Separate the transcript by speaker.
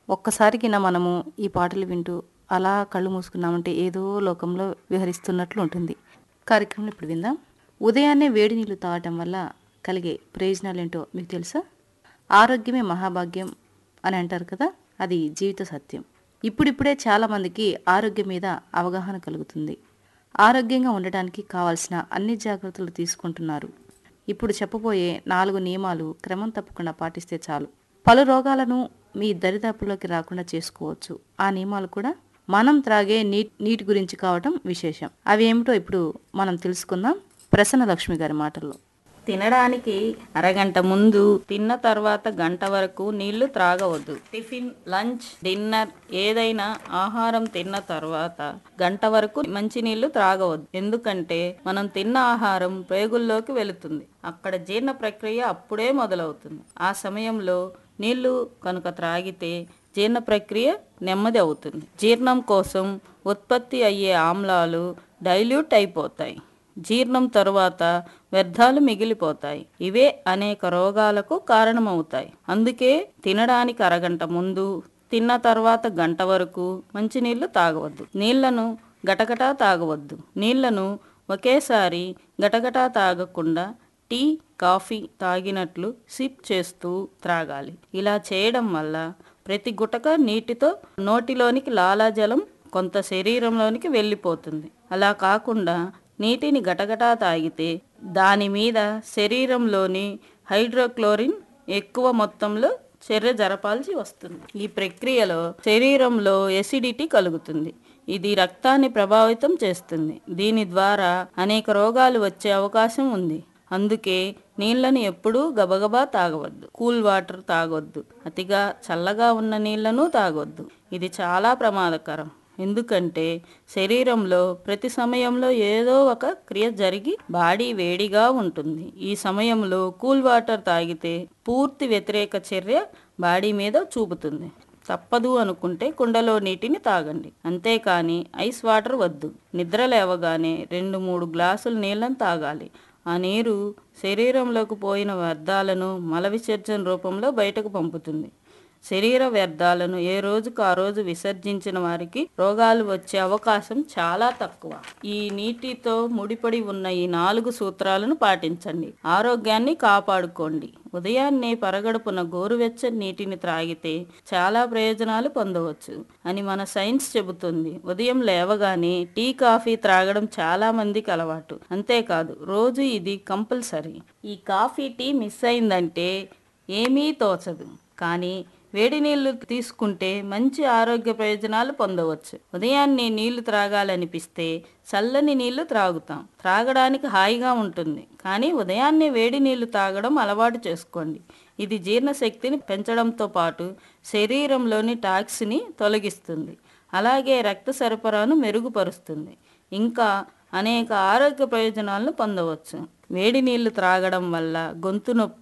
Speaker 1: ఒక్కసారికిన మనము ఈ పాటలు వింటూ అలా కళ్ళు మూసుకున్నామంటే ఏదో లోకంలో విహరిస్తున్నట్లు ఉంటుంది కార్యక్రమం ఇప్పుడు విందాం ఉదయాన్నే వేడి నీళ్లు తాగటం వల్ల కలిగే ప్రయోజనాలు ఏంటో మీకు తెలుసా ఆరోగ్యమే మహాభాగ్యం అని అంటారు కదా అది జీవిత సత్యం ఇప్పుడిప్పుడే చాలామందికి ఆరోగ్యం మీద అవగాహన కలుగుతుంది ఆరోగ్యంగా ఉండటానికి కావాల్సిన అన్ని జాగ్రత్తలు తీసుకుంటున్నారు ఇప్పుడు చెప్పబోయే నాలుగు నియమాలు క్రమం తప్పకుండా పాటిస్తే చాలు పలు రోగాలను మీ దరిదాపుల్లోకి రాకుండా చేసుకోవచ్చు ఆ నియమాలు కూడా మనం త్రాగే నీట్ నీటి గురించి కావటం విశేషం అవి ఏమిటో ఇప్పుడు మనం తెలుసుకుందాం ప్రసన్న లక్ష్మి గారి మాటల్లో
Speaker 2: తినడానికి అరగంట ముందు తిన్న తర్వాత గంట వరకు నీళ్లు త్రాగవద్దు టిఫిన్ లంచ్ డిన్నర్ ఏదైనా ఆహారం తిన్న తర్వాత గంట వరకు మంచి నీళ్లు త్రాగవద్దు ఎందుకంటే మనం తిన్న ఆహారం ప్రేగుల్లోకి వెళుతుంది అక్కడ జీర్ణ ప్రక్రియ అప్పుడే మొదలవుతుంది ఆ సమయంలో నీళ్లు కనుక త్రాగితే జీర్ణ ప్రక్రియ నెమ్మది అవుతుంది జీర్ణం కోసం ఉత్పత్తి అయ్యే ఆమ్లాలు డైల్యూట్ అయిపోతాయి జీర్ణం తరువాత వ్యర్థాలు మిగిలిపోతాయి ఇవే అనేక రోగాలకు కారణమవుతాయి అందుకే తినడానికి అరగంట ముందు తిన్న తర్వాత గంట వరకు మంచినీళ్లు తాగవద్దు నీళ్లను గటగటా తాగవద్దు నీళ్లను ఒకేసారి గటగటా తాగకుండా టీ కాఫీ తాగినట్లు సిప్ చేస్తూ త్రాగాలి ఇలా చేయడం వల్ల ప్రతి గుటక నీటితో నోటిలోనికి లాలాజలం కొంత శరీరంలోనికి వెళ్ళిపోతుంది అలా కాకుండా నీటిని గటగటా తాగితే దాని మీద శరీరంలోని హైడ్రోక్లోరిన్ ఎక్కువ మొత్తంలో చర్య జరపాల్సి వస్తుంది ఈ ప్రక్రియలో శరీరంలో ఎసిడిటీ కలుగుతుంది ఇది రక్తాన్ని ప్రభావితం చేస్తుంది దీని ద్వారా అనేక రోగాలు వచ్చే అవకాశం ఉంది అందుకే నీళ్లను ఎప్పుడూ గబగబా తాగవద్దు కూల్ వాటర్ తాగొద్దు అతిగా చల్లగా ఉన్న నీళ్లను తాగొద్దు ఇది చాలా ప్రమాదకరం ఎందుకంటే శరీరంలో ప్రతి సమయంలో ఏదో ఒక క్రియ జరిగి బాడీ వేడిగా ఉంటుంది ఈ సమయంలో కూల్ వాటర్ తాగితే పూర్తి వ్యతిరేక చర్య బాడీ మీద చూపుతుంది తప్పదు అనుకుంటే కుండలో నీటిని తాగండి అంతేకాని ఐస్ వాటర్ వద్దు నిద్ర లేవగానే రెండు మూడు గ్లాసులు నీళ్ళని తాగాలి ఆ నీరు శరీరంలోకి పోయిన వ్యర్థాలను మల విసర్జన రూపంలో బయటకు పంపుతుంది శరీర వ్యర్థాలను ఏ రోజుకు ఆ రోజు విసర్జించిన వారికి రోగాలు వచ్చే అవకాశం చాలా తక్కువ ఈ నీటితో ముడిపడి ఉన్న ఈ నాలుగు సూత్రాలను పాటించండి ఆరోగ్యాన్ని కాపాడుకోండి ఉదయాన్నే పరగడుపున గోరువెచ్చని నీటిని త్రాగితే చాలా ప్రయోజనాలు పొందవచ్చు అని మన సైన్స్ చెబుతుంది ఉదయం లేవగానే టీ కాఫీ త్రాగడం చాలా మందికి అలవాటు అంతేకాదు రోజు ఇది కంపల్సరీ ఈ కాఫీ టీ మిస్ అయిందంటే ఏమీ తోచదు కానీ వేడి నీళ్లు తీసుకుంటే మంచి ఆరోగ్య ప్రయోజనాలు పొందవచ్చు ఉదయాన్నే నీళ్లు త్రాగాలనిపిస్తే చల్లని నీళ్లు త్రాగుతాం త్రాగడానికి హాయిగా ఉంటుంది కానీ ఉదయాన్నే వేడి నీళ్లు తాగడం అలవాటు చేసుకోండి ఇది జీర్ణశక్తిని పెంచడంతో పాటు శరీరంలోని టాక్స్ని తొలగిస్తుంది అలాగే రక్త సరఫరాను మెరుగుపరుస్తుంది ఇంకా అనేక ఆరోగ్య ప్రయోజనాలను పొందవచ్చు వేడి నీళ్లు త్రాగడం వల్ల గొంతు నొప్పి